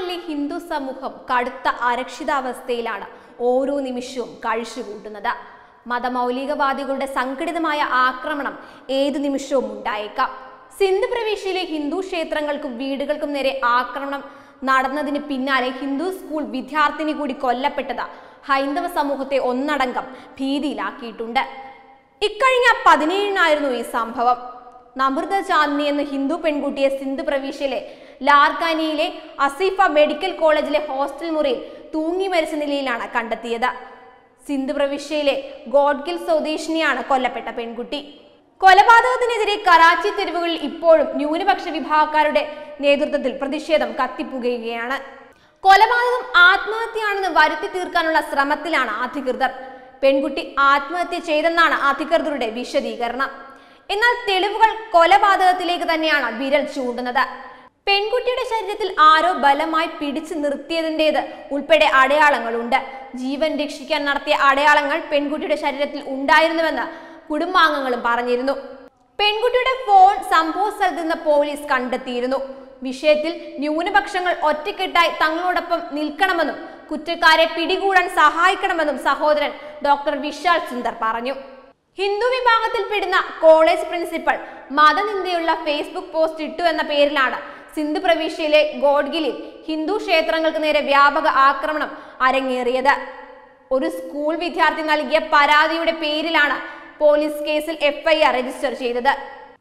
പാകിസ്ഥാനിലെ ഹിന്ദു സമൂഹം കടുത്ത അരക്ഷിതാവസ്ഥയിലാണ് ഓരോ നിമിഷവും കഴിച്ചുകൂട്ടുന്നത് മതമൗലികവാദികളുടെ സംഘടിതമായ ആക്രമണം ഏതു നിമിഷവും ഉണ്ടായേക്കാം സിന്ധ് പ്രവിശ്യയിലെ ഹിന്ദു ക്ഷേത്രങ്ങൾക്കും വീടുകൾക്കും നേരെ ആക്രമണം നടന്നതിന് പിന്നാലെ ഹിന്ദു സ്കൂൾ വിദ്യാർത്ഥിനി കൂടി കൊല്ലപ്പെട്ടത് ഹൈന്ദവ സമൂഹത്തെ ഒന്നടങ്കം ഭീതിയിലാക്കിയിട്ടുണ്ട് ഇക്കഴിഞ്ഞ പതിനേഴിനായിരുന്നു ഈ സംഭവം നമൃത ചാന്ദിനി എന്ന ഹിന്ദു പെൺകുട്ടിയെ സിന്ധ് പ്രവിശ്യയിലെ ലാർക്കാനിയിലെ അസീഫ മെഡിക്കൽ കോളേജിലെ ഹോസ്റ്റൽ മുറിയിൽ തൂങ്ങി മരിച്ച നിലയിലാണ് കണ്ടെത്തിയത് സിന്ധ് പ്രവിശ്യയിലെ ഗോഡ്ഗിൽ സ്വദേശിനിയാണ് കൊല്ലപ്പെട്ട പെൺകുട്ടി കൊലപാതകത്തിനെതിരെ കറാച്ചി തെരുവുകളിൽ ഇപ്പോഴും ന്യൂനപക്ഷ വിഭാഗക്കാരുടെ നേതൃത്വത്തിൽ പ്രതിഷേധം കത്തിപ്പുകയുകയാണ് കൊലപാതകം ആത്മഹത്യയാണെന്ന് വരുത്തി തീർക്കാനുള്ള ശ്രമത്തിലാണ് അധികൃതർ പെൺകുട്ടി ആത്മഹത്യ ചെയ്തെന്നാണ് അധികൃതരുടെ വിശദീകരണം എന്നാൽ തെളിവുകൾ കൊലപാതകത്തിലേക്ക് തന്നെയാണ് വിരൽ ചൂണ്ടുന്നത് പെൺകുട്ടിയുടെ ശരീരത്തിൽ ആരോ ബലമായി പിടിച്ചു നിർത്തിയതിൻ്റെത് ഉൾപ്പെടെ അടയാളങ്ങളുണ്ട് ജീവൻ രക്ഷിക്കാൻ നടത്തിയ അടയാളങ്ങൾ പെൺകുട്ടിയുടെ ശരീരത്തിൽ ഉണ്ടായിരുന്നുവെന്ന് കുടുംബാംഗങ്ങളും പറഞ്ഞിരുന്നു പെൺകുട്ടിയുടെ ഫോൺ സംഭവ സ്ഥലത്ത് നിന്ന് പോലീസ് കണ്ടെത്തിയിരുന്നു വിഷയത്തിൽ ന്യൂനപക്ഷങ്ങൾ ഒറ്റക്കെട്ടായി തങ്ങളോടൊപ്പം നിൽക്കണമെന്നും കുറ്റക്കാരെ പിടികൂടാൻ സഹായിക്കണമെന്നും സഹോദരൻ ഡോക്ടർ വിശാൽ സുന്ദർ പറഞ്ഞു ഹിന്ദു വിഭാഗത്തിൽപ്പെടുന്ന കോളേജ് പ്രിൻസിപ്പൽ മതനിന്ദയുള്ള ഫേസ്ബുക്ക് പോസ്റ്റ് ഇട്ടു എന്ന പേരിലാണ് സിന്ധു പ്രവിശ്യയിലെ ഗോഡ്ഗിലിൽ ഹിന്ദു ക്ഷേത്രങ്ങൾക്ക് നേരെ വ്യാപക ആക്രമണം അരങ്ങേറിയത് ഒരു സ്കൂൾ വിദ്യാർത്ഥി നൽകിയ പരാതിയുടെ പേരിലാണ് പോലീസ് കേസിൽ എഫ്ഐആർ രജിസ്റ്റർ ചെയ്തത്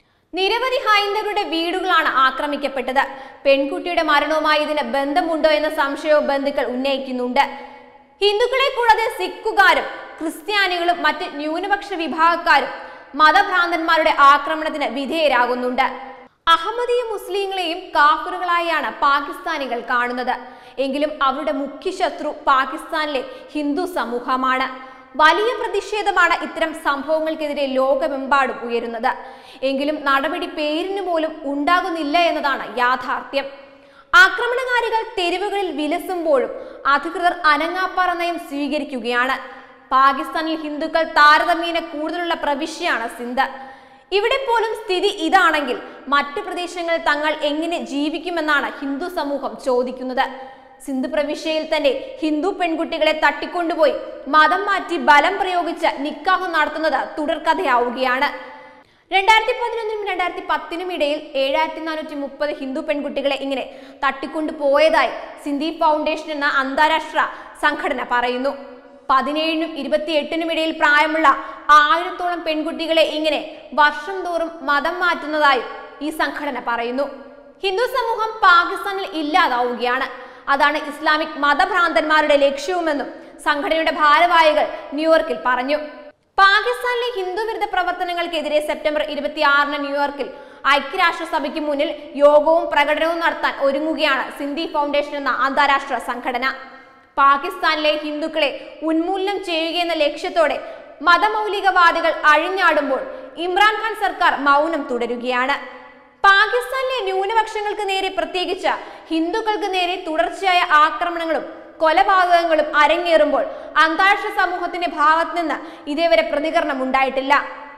നിരവധി ഹൈന്ദവരുടെ വീടുകളാണ് ആക്രമിക്കപ്പെട്ടത് പെൺകുട്ടിയുടെ മരണവുമായി ഇതിന് ബന്ധമുണ്ടോ എന്ന സംശയവും ബന്ധുക്കൾ ഉന്നയിക്കുന്നുണ്ട് ഹിന്ദുക്കളെ കൂടാതെ സിഖുകാരും ക്രിസ്ത്യാനികളും മറ്റ് ന്യൂനപക്ഷ വിഭാഗക്കാരും മതഭ്രാന്തന്മാരുടെ ആക്രമണത്തിന് വിധേയരാകുന്നുണ്ട് അഹമ്മദീയ മുസ്ലിങ്ങളെയും കാഫറുകളായാണ് പാകിസ്ഥാനികൾ കാണുന്നത് എങ്കിലും അവരുടെ മുഖ്യ ശത്രു പാകിസ്ഥാനിലെ ഹിന്ദു സമൂഹമാണ് വലിയ പ്രതിഷേധമാണ് ഇത്തരം സംഭവങ്ങൾക്കെതിരെ ലോകമെമ്പാടും ഉയരുന്നത് എങ്കിലും നടപടി പേരിന് പോലും ഉണ്ടാകുന്നില്ല എന്നതാണ് യാഥാർത്ഥ്യം ആക്രമണകാരികൾ തെരുവുകളിൽ വിലസുമ്പോഴും അധികൃതർ അനങ്ങാപ്പാറ നയം സ്വീകരിക്കുകയാണ് പാകിസ്ഥാനിൽ ഹിന്ദുക്കൾ താരതമ്യേന കൂടുതലുള്ള പ്രവിശ്യയാണ് സിന്ധ് ഇവിടെ പോലും സ്ഥിതി ഇതാണെങ്കിൽ മറ്റു പ്രദേശങ്ങളിൽ തങ്ങൾ എങ്ങനെ ജീവിക്കുമെന്നാണ് ഹിന്ദു സമൂഹം ചോദിക്കുന്നത് സിന്ധു പ്രവിശ്യയിൽ തന്നെ ഹിന്ദു പെൺകുട്ടികളെ തട്ടിക്കൊണ്ടുപോയി മതം മാറ്റി ബലം പ്രയോഗിച്ച് നിക്കാഹ് നടത്തുന്നത് തുടർക്കഥയാവുകയാണ് രണ്ടായിരത്തി പതിനൊന്നിനും രണ്ടായിരത്തി പത്തിനും ഇടയിൽ ഏഴായിരത്തി നാനൂറ്റി മുപ്പത് ഹിന്ദു പെൺകുട്ടികളെ ഇങ്ങനെ തട്ടിക്കൊണ്ടു പോയതായി സിന്ധി ഫൗണ്ടേഷൻ എന്ന അന്താരാഷ്ട്ര സംഘടന പറയുന്നു പതിനേഴിനും ഇരുപത്തിയെട്ടിനും ഇടയിൽ പ്രായമുള്ള ആയിരത്തോളം പെൺകുട്ടികളെ ഇങ്ങനെ വർഷം തോറും മതം മാറ്റുന്നതായും ഈ സംഘടന പറയുന്നു ഹിന്ദു സമൂഹം പാകിസ്ഥാനിൽ ഇല്ലാതാവുകയാണ് അതാണ് ഇസ്ലാമിക് മതഭ്രാന്തന്മാരുടെ ലക്ഷ്യവുമെന്നും സംഘടനയുടെ ഭാരവാഹികൾ ന്യൂയോർക്കിൽ പറഞ്ഞു പാകിസ്ഥാനിലെ ഹിന്ദു വിരുദ്ധ പ്രവർത്തനങ്ങൾക്കെതിരെ സെപ്റ്റംബർ ഇരുപത്തിയാറിന് ന്യൂയോർക്കിൽ ഐക്യരാഷ്ട്രസഭയ്ക്ക് മുന്നിൽ യോഗവും പ്രകടനവും നടത്താൻ ഒരുങ്ങുകയാണ് സിന്ധി ഫൗണ്ടേഷൻ എന്ന അന്താരാഷ്ട്ര സംഘടന പാകിസ്ഥാനിലെ ഹിന്ദുക്കളെ ഉന്മൂലനം ചെയ്യുകയെന്ന ലക്ഷ്യത്തോടെ മതമൗലികവാദികൾ അഴിഞ്ഞാടുമ്പോൾ ഇമ്രാൻഖാൻ സർക്കാർ മൗനം തുടരുകയാണ് പാകിസ്ഥാനിലെ ന്യൂനപക്ഷങ്ങൾക്ക് നേരെ പ്രത്യേകിച്ച് ഹിന്ദുക്കൾക്ക് നേരെ തുടർച്ചയായ ആക്രമണങ്ങളും കൊലപാതകങ്ങളും അരങ്ങേറുമ്പോൾ അന്താരാഷ്ട്ര സമൂഹത്തിന്റെ ഭാഗത്ത് നിന്ന് ഇതേവരെ പ്രതികരണം ഉണ്ടായിട്ടില്ല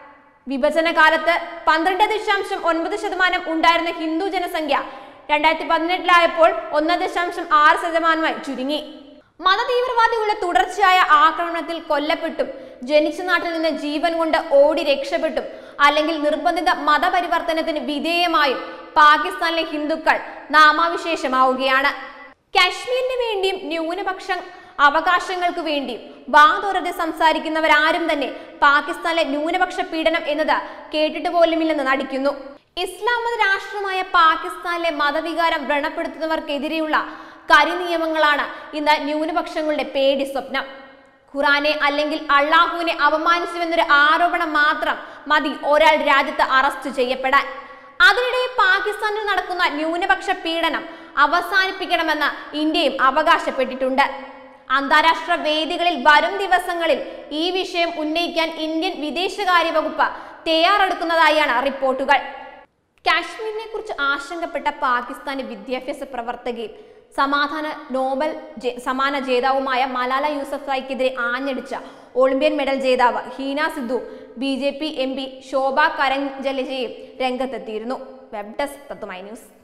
വിഭജന കാലത്ത് പന്ത്രണ്ട് ദശാംശം ഒൻപത് ശതമാനം ഉണ്ടായിരുന്ന ഹിന്ദു ജനസംഖ്യ രണ്ടായിരത്തി പതിനെട്ടിലായപ്പോൾ ഒന്ന് ദശാംശം ആറ് ശതമാനമായി ചുരുങ്ങി മതതീവ്രവാദികളുടെ തുടർച്ചയായ ആക്രമണത്തിൽ കൊല്ലപ്പെട്ടും ജനിച്ച നാട്ടിൽ നിന്ന് ജീവൻ കൊണ്ട് ഓടി രക്ഷപ്പെട്ടും അല്ലെങ്കിൽ നിർബന്ധിത മതപരിവർത്തനത്തിന് വിധേയമായും പാകിസ്ഥാനിലെ ഹിന്ദുക്കൾ നാമാവിശേഷമാവുകയാണ് കാശ്മീരിന് വേണ്ടിയും ന്യൂനപക്ഷ അവകാശങ്ങൾക്ക് വേണ്ടിയും വാതുറതെ സംസാരിക്കുന്നവരാരും തന്നെ പാകിസ്ഥാനിലെ ന്യൂനപക്ഷ പീഡനം എന്നത് കേട്ടിട്ട് പോലുമില്ലെന്ന് നടിക്കുന്നു ഇസ്ലാം മത രാഷ്ട്രമായ പാകിസ്ഥാനിലെ മതവികാരം വ്രണപ്പെടുത്തുന്നവർക്കെതിരെയുള്ള കരിനിയമങ്ങളാണ് ഇന്ന് ന്യൂനപക്ഷങ്ങളുടെ പേടി സ്വപ്നം ഖുറാനെ അല്ലെങ്കിൽ അള്ളാഹുവിനെ അപമാനിച്ചുവെന്നൊരു ആരോപണം മാത്രം മതി ഒരാൾ രാജ്യത്ത് അറസ്റ്റ് ചെയ്യപ്പെടാൻ അതിനിടെ പാകിസ്ഥാനിൽ നടക്കുന്ന ന്യൂനപക്ഷ പീഡനം അവസാനിപ്പിക്കണമെന്ന് ഇന്ത്യയും അവകാശപ്പെട്ടിട്ടുണ്ട് അന്താരാഷ്ട്ര വേദികളിൽ വരും ദിവസങ്ങളിൽ ഈ വിഷയം ഉന്നയിക്കാൻ ഇന്ത്യൻ വിദേശകാര്യ വകുപ്പ് തയ്യാറെടുക്കുന്നതായാണ് റിപ്പോർട്ടുകൾ കാശ്മീരിനെ കുറിച്ച് ആശങ്കപ്പെട്ട പാകിസ്ഥാനി വിദ്യാഭ്യാസ പ്രവർത്തകയും സമാധാന നോബൽ ജെ- സമ്മാന ജേതാവുമായ മലാല യൂസഫ്സായിക്കെതിരെ ആഞ്ഞടിച്ച ഒളിമ്പ്യൻ മെഡൽ ജേതാവ് Heena Sidhu B J P M P Shobha കരഞ്ജലജയും രംഗത്തെത്തിയിരുന്നു വെബ് ഡെസ്ക് തത്തുമൈ ന്യൂസ്